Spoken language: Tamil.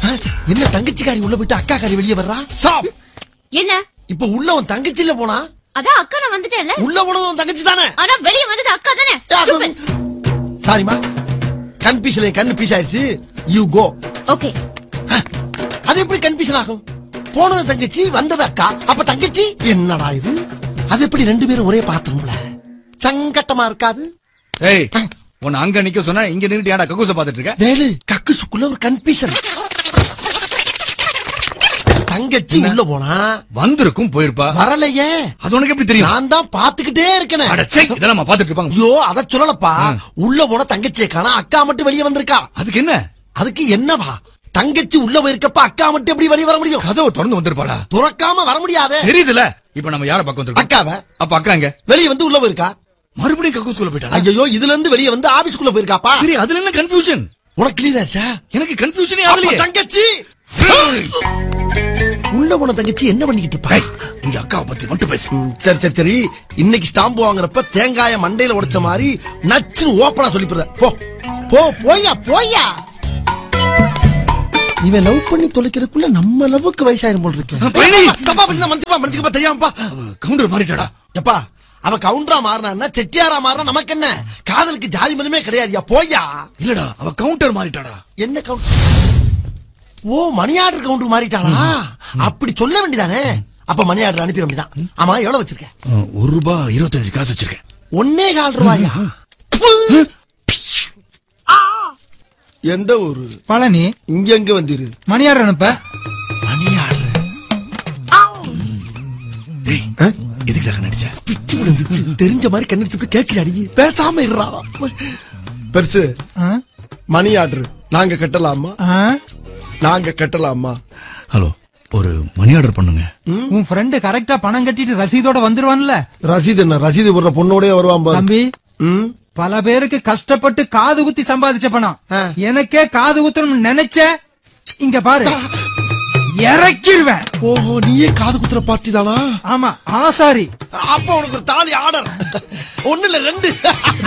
ஆ, என்ன தங்கச்சிக்காரி உள்ள போயிட்டு அக்கா காரி வெளியே வர்றா ஸ்டாப் என்ன இப்ப உள்ள உன் தங்கச்சி இல்ல போனா அதான் அக்கா நான் வந்துட்டேன்ல உள்ள போனது உன் தங்கச்சி தானே ஆனா வெளிய வந்தது அக்கா தானே Stupid. சாரிமா கன்ஃபியூஷன் கண்ணு பீஸ் ஆயிடுச்சு யூ கோ ஓகே அது எப்படி கன்ஃபியூஷன் ஆகும் போனது தங்கச்சி வந்தது அக்கா அப்ப தங்கச்சி என்னடா இது அது எப்படி ரெண்டு பேரும் ஒரே பாத்திரம்ல சங்கட்டமா இருக்காது ஏய் உன்னை அங்க நிக்க சொன்னா இங்க நின்னுட்டு ஏன்டா கக்கூச பாத்துட்டு இருக்க வேலு கக்குசுக்குள்ள ஒரு கன்ஃபியூஷன் தங்கச்சி உள்ள போனா வந்திருக்கும் போயிருப்பா வரலையே அது உனக்கு எப்படி தெரியும் நான் தான் பாத்துக்கிட்டே இருக்கேன் அடச்சே இதெல்லாம் நம்ம பாத்துட்டு இருப்பாங்க ஐயோ அத சொல்லலப்பா உள்ள போன தங்கச்சியை காணா அக்கா மட்டும் வெளியே வந்திருக்கா அதுக்கு என்ன அதுக்கு என்னவா தங்கச்சி உள்ள போயிருக்கப்ப அக்கா மட்டும் எப்படி வெளியே வர முடியும் கதவை திறந்து வந்திருப்பாடா துறக்காம வர முடியாதே தெரியுதுல இப்ப நம்ம யார பக்கம் வந்திருக்கோம் அக்காவ அப்ப அக்கா எங்க வெளியே வந்து உள்ள போயிருக்கா மறுபடியும் கக்கூஸ்குள்ள போயிட்டாளா ஐயோ இதுல இருந்து வெளியே வந்து ஆபீஸ்க்குள்ள போயிருக்காப்பா சரி அதுல என்ன கன்ஃபியூஷன் உனக்கு கிளியர் ஆச்சா எனக்கு கன்ஃபியூஷனே அப்ப ஆகலையே தங்கச்சி உள்ள போன தங்கச்சி என்ன பண்ணிக்கிட்டு இருப்பா ஏய், இங்க அக்காவை பத்தி மட்டும் பேசு ம், சரி சரி சரி இன்னைக்கு ஸ்டாம்பு வாங்குறப்ப தேங்காய மண்டையில உடைச்ச மாதிரி நச்சுன்னு ஓப்பனா சொல்லிப்புற போ போ போயா போயா இவன் லவ் பண்ணி தொலைக்கிறதுக்குள்ள நம்ம லவ்வுக்கு வயசாயிரும் போல் இருக்கு பழனி! தப்பா பேசினா மனுச்சுப்பா மனுச்சுக்கப்பா தெரியாமப்பா கவுண்டர் மாறிட்டாடா எப்பா அவ கவுண்டரா மாறினா செட்டியாரா மாறினா நமக்கு என்ன காதலுக்கு ஜாதி மதமே கிடையாதுயா போயா இல்லடா அவ கவுண்டர் மாறிட்டாடா என்ன counter oh money order counter மாறிட்டாளா அப்படி சொல்ல வேண்டியதானே அப்ப மணி ஆர்டர் அனுப்பிட வேண்டியதான் ஆமா எவ்வளவு வச்சிருக்க அஹ், ஒரு ரூபாய் இருபத்தஞ்சு காசு வச்சிருக்கேன் ஒன்னே கால் ரூபாயா எந்த ஊரு பழனி இங்க எங்க வந்திரு மணியார் அனுப்ப மணி ஆர்டர் ஏய் எதுக்குடா நடிச்ச தெரிஞ்ச மாதிரி கண்ணடிச்சு கேட்கிறாடி பேசாம இருறா பெருசு ஆ? மணி ஆர்டர் நாங்க கட்டலாமா ஆ? நாங்க கட்டலாமா ஹலோ ஒரு மணி ஆர்டர் பண்ணுங்க உன் ஃப்ரெண்டு கரெக்டா பணம் கட்டிட்டு ரசீதோட வந்துருவான்ல ரசீது என்ன ரசீது போடுற பொண்ணோடய வருவான் பாரு தம்பி ம் பல பேருக்கு கஷ்டப்பட்டு காது குத்தி சம்பாதிச்ச பணம் ஆ. எனக்கே காது குத்தணும்னு நினைச்ச இங்க பாரு இறக்கிருவேன் ஓஹோ நீயே காது குத்துற பார்ட்டி தானா ஆமா ஆசாரி அப்ப உனக்கு ஒரு தாலி ஆர்டர் ஒண்ணு இல்ல ரெண்டு